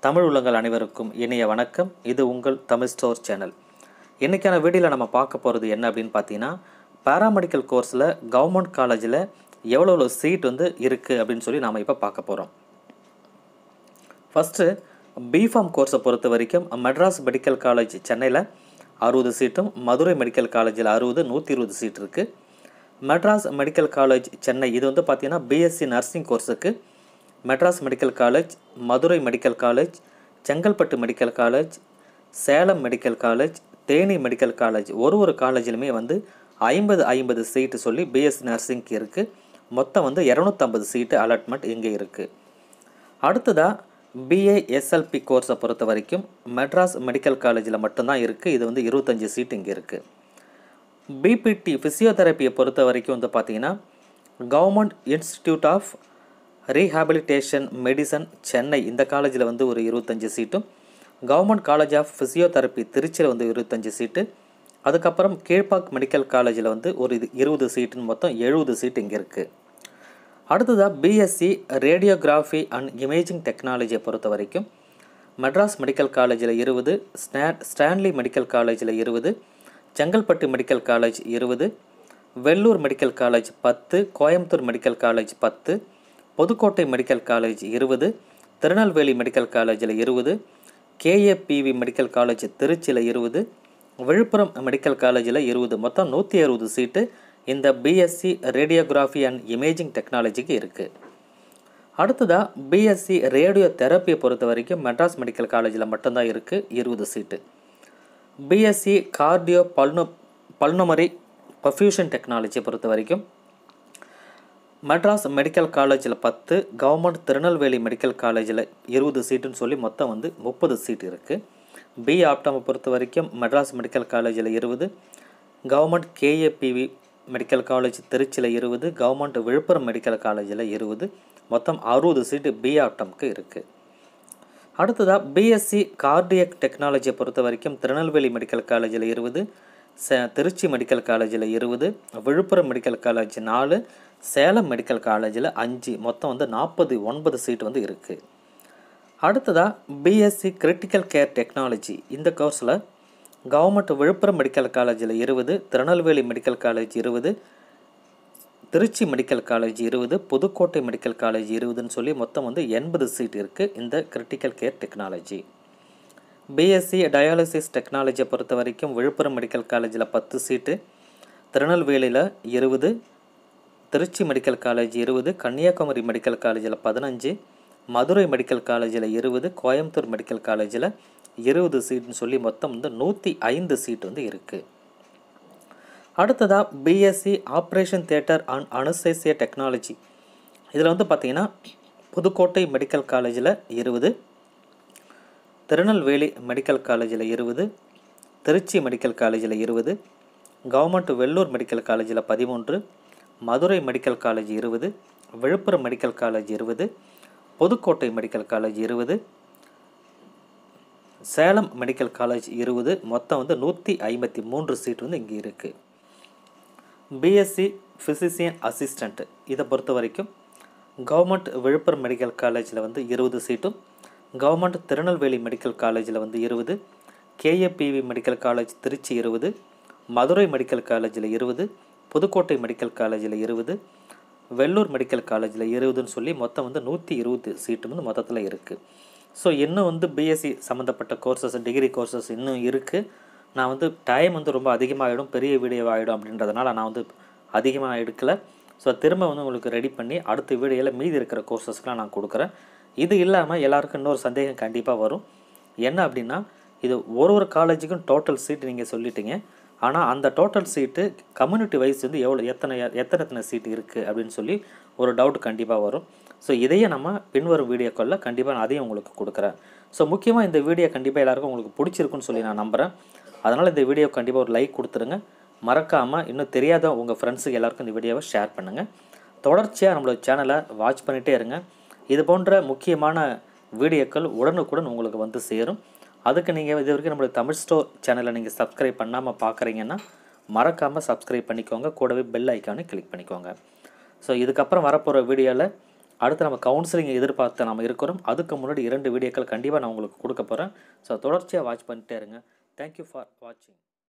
தமிழ் உள்ளங்கள் அனைவருக்கும் இனிய வணக்கம் இது உங்கள் தமிழ் ஸ்டோர் சேனல் இன்றைக்கான வீடியோவில் நம்ம பார்க்க போகிறது என்ன அப்படின்னு பார்த்தீங்கன்னா பேராமெடிக்கல் கோர்ஸில் கவர்மெண்ட் காலேஜில் எவ்வளோ எவ்வளோ சீட் வந்து இருக்குது அப்படின்னு சொல்லி நாம் இப்போ பார்க்க போகிறோம் ஃபஸ்ட்டு பிஃபார்ம் கோர்ஸை பொறுத்த வரைக்கும் மெட்ராஸ் மெடிக்கல் காலேஜ் சென்னையில் அறுபது சீட்டும் மதுரை மெடிக்கல் காலேஜில் அறுபது நூற்றி இருபது சீட் இருக்குது மெட்ராஸ் மெடிக்கல் காலேஜ் சென்னை இது வந்து பார்த்திங்கன்னா பிஎஸ்சி நர்சிங் கோர்ஸுக்கு Madras medical college Madurai medical college Chengalpattu medical college Salem medical college Theni medical college ஒரு ஒரு காலேஜிலுமே வந்து ஐம்பது ஐம்பது சீட்டு சொல்லி பிஎஸ்சி நர்சிங்க்கு இருக்குது மொத்தம் வந்து இரநூத்தம்பது சீட்டு அலாட்மெண்ட் இங்கே இருக்குது அடுத்ததாக பிஏ எஸ்எல்பி கோர்ஸை பொறுத்த வரைக்கும் மெட்ராஸ் மெடிக்கல் காலேஜில் மட்டும்தான் இருக்குது இது வந்து இருபத்தஞ்சி சீட் இங்கே இருக்குது பிபிடி ஃபிசியோதெரப்பியை பொறுத்த வரைக்கும் வந்து பார்த்தீங்கன்னா government institute of rehabilitation medicine Chennai இந்த காலேஜில் வந்து ஒரு இருபத்தஞ்சி சீட்டும் கவர்மெண்ட் காலேஜ் ஆஃப் ஃபிசியோதெரப்பி திருச்சியில் வந்து இருபத்தஞ்சி சீட்டு அதுக்கப்புறம் கீழ்பாக் மெடிக்கல் காலேஜில் வந்து ஒரு இது இருபது சீட்டுன்னு மொத்தம் எழுபது சீட் இங்கே இருக்குது அடுத்ததாக பிஎஸ்சி ரேடியோகிராஃபி அண்ட் இமேஜிங் டெக்னாலஜியை பொறுத்த வரைக்கும் மெட்ராஸ் மெடிக்கல் காலேஜில் இருபது ஸ்டா ஸ்டான்லி மெடிக்கல் காலேஜில் இருபது செங்கல்பட்டு மெடிக்கல் காலேஜ் இருபது வெள்ளூர் மெடிக்கல் காலேஜ் பத்து கோயம்புத்தூர் மெடிக்கல் காலேஜ் பத்து புதுக்கோட்டை மெடிக்கல் காலேஜ் இருபது திருநெல்வேலி மெடிக்கல் காலேஜில் இருபது கேஏபிவி மெடிக்கல் காலேஜ் திருச்சியில் இருபது விழுப்புரம் மெடிக்கல் காலேஜில் இருபது மொத்தம் நூற்றி அறுபது சீட்டு இந்த பிஎஸ்சி ரேடியோகிராஃபி அண்ட் இமேஜிங் டெக்னாலஜிக்கு இருக்குது அடுத்ததாக பிஎஸ்சி ரேடியோ தெரப்பியை பொறுத்த வரைக்கும் மெட்ராஸ் மெடிக்கல் காலேஜில் மட்டும்தான் இருக்குது இருபது சீட்டு பிஎஸ்சி கார்டியோ பல்னோ பல்னமரி பர்ஃபியூஷன் டெக்னாலஜியை பொறுத்த வரைக்கும் மெட்ராஸ் மெடிக்கல் காலேஜில் பத்து கவர்மெண்ட் திருநெல்வேலி மெடிக்கல் காலேஜில் இருபது சீட்டுன்னு சொல்லி மொத்தம் வந்து முப்பது சீட் இருக்குது பி ஆப்டாமை பொறுத்த வரைக்கும் மெட்ராஸ் மெடிக்கல் காலேஜில் இருபது கவர்மெண்ட் கேஏபிவி மெடிக்கல் காலேஜ் திருச்சியில் இருபது கவர்மெண்ட் விழுப்புரம் மெடிக்கல் காலேஜில் இருபது மொத்தம் அறுபது சீட்டு பி ஆப்டம்க்கு இருக்குது அடுத்ததாக பிஎஸ்சி கார்டியக் டெக்னாலஜியை பொறுத்த வரைக்கும் திருநெல்வேலி மெடிக்கல் காலேஜில் இருபது ச திருச்சி மெடிக்கல் காலேஜில் இருபது விழுப்புரம் மெடிக்கல் காலேஜ் நாலு சேலம் மெடிக்கல் காலேஜில் அஞ்சு மொத்தம் வந்து நாற்பது ஒன்பது சீட் வந்து இருக்குது அடுத்ததாக பிஎஸ்சி கிரிட்டிக்கல் கேர் டெக்னாலஜி இந்த கோர்ஸில் கவர்மெண்ட் விழுப்புரம் மெடிக்கல் காலேஜில் இருபது திருநெல்வேலி மெடிக்கல் காலேஜ் இருபது திருச்சி மெடிக்கல் காலேஜ் இருபது புதுக்கோட்டை மெடிக்கல் காலேஜ் இருபதுன்னு சொல்லி மொத்தம் வந்து எண்பது சீட் இருக்குது இந்த critical care technology BSc dialysis டெக்னாலஜியை பொறுத்த வரைக்கும் விழுப்புரம் மெடிக்கல் காலேஜில் பத்து சீட்டு திருநெல்வேலியில் இருபது திருச்சி மெடிக்கல் காலேஜ் இருபது கன்னியாகுமரி மெடிக்கல் காலேஜில் பதினஞ்சு மதுரை மெடிக்கல் காலேஜில் இருபது கோயம்புத்தூர் மெடிக்கல் காலேஜில் இருபது சீட்னு சொல்லி மொத்தம் வந்து நூற்றி ஐந்து சீட் வந்து இருக்குது அடுத்ததாக BSc operation theatre and anaesthesia technology இதில் வந்து பார்த்திங்கன்னா புதுக்கோட்டை மெடிக்கல் காலேஜில் இருபது திருநெல்வேலி மெடிக்கல் காலேஜில் இருபது திருச்சி மெடிக்கல் காலேஜில் இருபது கவர்மெண்ட் வெள்ளூர் மெடிக்கல் காலேஜில் பதிமூன்று மதுரை மெடிக்கல் காலேஜ் இருபது விழுப்புரம் மெடிக்கல் காலேஜ் இருபது புதுக்கோட்டை மெடிக்கல் காலேஜ் இருபது சேலம் மெடிக்கல் காலேஜ் இருபது மொத்தம் வந்து நூற்றி ஐம்பத்தி மூன்று சீட் வந்து இங்கே இருக்குது பிஎஸ்சி ஃபிசிசியன் அசிஸ்டண்ட்டு இதை பொறுத்த வரைக்கும் கவர்மெண்ட் விழுப்புரம் மெடிக்கல் காலேஜில் வந்து இருபது சீட்டும் கவர்மெண்ட் திருநெல்வேலி மெடிக்கல் காலேஜில் வந்து இருபது கேஏபிவி மெடிக்கல் காலேஜ் திருச்சி இருபது மதுரை மெடிக்கல் காலேஜில் இருபது புதுக்கோட்டை மெடிக்கல் காலேஜில் இருபது வெள்ளூர் மெடிக்கல் காலேஜில் இருபதுன்னு சொல்லி மொத்தம் வந்து நூற்றி இருபது சீட்டு வந்து மொத்தத்தில் இருக்குது ஸோ இன்னும் வந்து பிஎஸ்சி சம்மந்தப்பட்ட கோர்சஸ் டிகிரி கோர்சஸ் இன்னும் இருக்குது நான் வந்து டைம் வந்து ரொம்ப அதிகமாகிடும் பெரிய வீடியோ ஆகிடும் அப்படின்றதுனால நான் வந்து அதிகமாக எடுக்கலை ஸோ திரும்ப வந்து உங்களுக்கு ரெடி பண்ணி அடுத்த வீடியோவில் மீதி இருக்கிற கோர்சஸ்க்கெலாம் நான் கொடுக்குறேன் இது இல்லாமல் எல்லாருக்கும் இன்னொரு சந்தேகம் கண்டிப்பாக வரும் என்ன அப்படின்னா இது ஒரு ஒரு காலேஜுக்கும் டோட்டல் சீட் நீங்கள் சொல்லிட்டீங்க ஆனால் அந்த டோட்டல் சீட்டு கம்யூனிட்டி வைஸ் வந்து எவ்வளோ எத்தனை எத்தனை எத்தனை சீட் இருக்குது அப்படின்னு சொல்லி ஒரு டவுட் கண்டிப்பாக வரும் ஸோ இதையே நம்ம பின்வரும் வீடியோக்களில் கண்டிப்பாக நான் அதையும் உங்களுக்கு கொடுக்குறேன் ஸோ முக்கியமாக இந்த வீடியோ கண்டிப்பாக எல்லாருக்கும் உங்களுக்கு பிடிச்சிருக்குன்னு சொல்லி நான் நம்புகிறேன் அதனால் இந்த வீடியோ கண்டிப்பாக ஒரு லைக் கொடுத்துருங்க மறக்காமல் இன்னும் தெரியாத உங்கள் ஃப்ரெண்ட்ஸுக்கு எல்லாருக்கும் இந்த வீடியோவை ஷேர் பண்ணுங்கள் தொடர்ச்சியாக நம்மளோட சேனலை வாட்ச் பண்ணிகிட்டே இருங்க இது போன்ற முக்கியமான வீடியோக்கள் உடனுக்குடன் உங்களுக்கு வந்து சேரும் அதுக்கு நீங்கள் இது வரைக்கும் நம்மளுடைய தமிழ் ஸ்டோர் சேனலை நீங்கள் சப்ஸ்கிரைப் பண்ணாமல் பார்க்குறீங்கன்னா மறக்காமல் சப்ஸ்கிரைப் பண்ணிக்கோங்க கூடவே பெல் ஐக்கானை கிளிக் பண்ணிக்கோங்க ஸோ இதுக்கப்புறம் வரப்போகிற வீடியோவில் அடுத்து நம்ம கவுன்சிலிங் எதிர்பார்த்து நம்ம இருக்கிறோம் அதுக்கு முன்னாடி இரண்டு வீடியோக்கள் கண்டிப்பாக நான் உங்களுக்கு கொடுக்க போகிறேன் ஸோ தொடர்ச்சியாக வாட்ச் பண்ணிட்டே இருங்க தேங்க்யூ ஃபார் வாட்சிங்